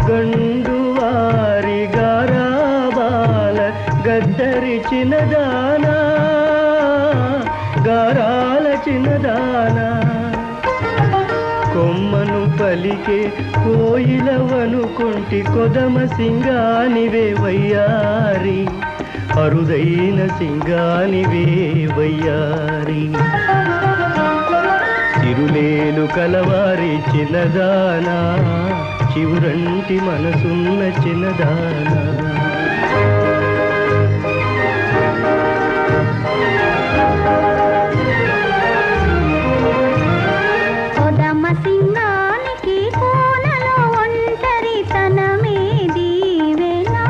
గండు వారి గారాబాల గద్దరి చిన్నదానా గారాల చిన్నదానా కొమ్మను పలికే కోయిలవనుకుంటి కొదమ సింగానివే వయ్యారి అరుదైన సింగానివే వయ్యారి చిరులేలు కలవారి చిన్నదానా చివురంటి మనసున్న చిన్నదానా కొదమ సింగానికి కోనలో ఒంటరి తనమే దీవెనా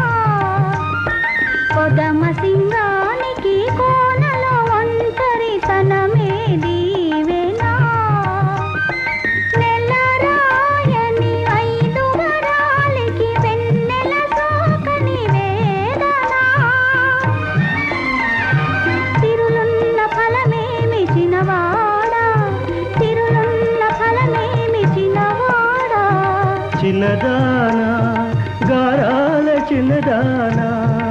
కొదమ సింగానికి కోనలో ఒంటరి తనమే దీవెనా నెలరాయని ఐదు వరాలకి వెన్నెల సోకని వేదనా తిరులున్న ఫలమేమి చిన్నవాడా తిరులున్న ఫలమేమి చిన్నవాడా చిన్నదానా గారాల చిన్నదానా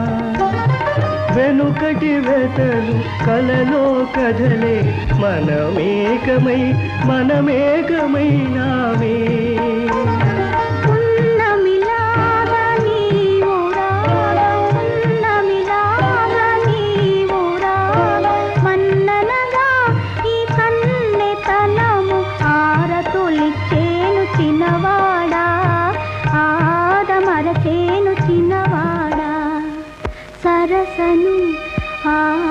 వెనుకటి వెతలు కలలో కదలే మనమేకమై మనమేకమైనావే ఉన్నమిలాగా నీవు రాగా ఉన్నమిలాగా నీవు రాగా మన్ననగా ఈ కన్నెతనము ఆరతులిచ్చేను చిన్నవాడా ఆదమరచేను చిన్నవాడా సరసను ఆ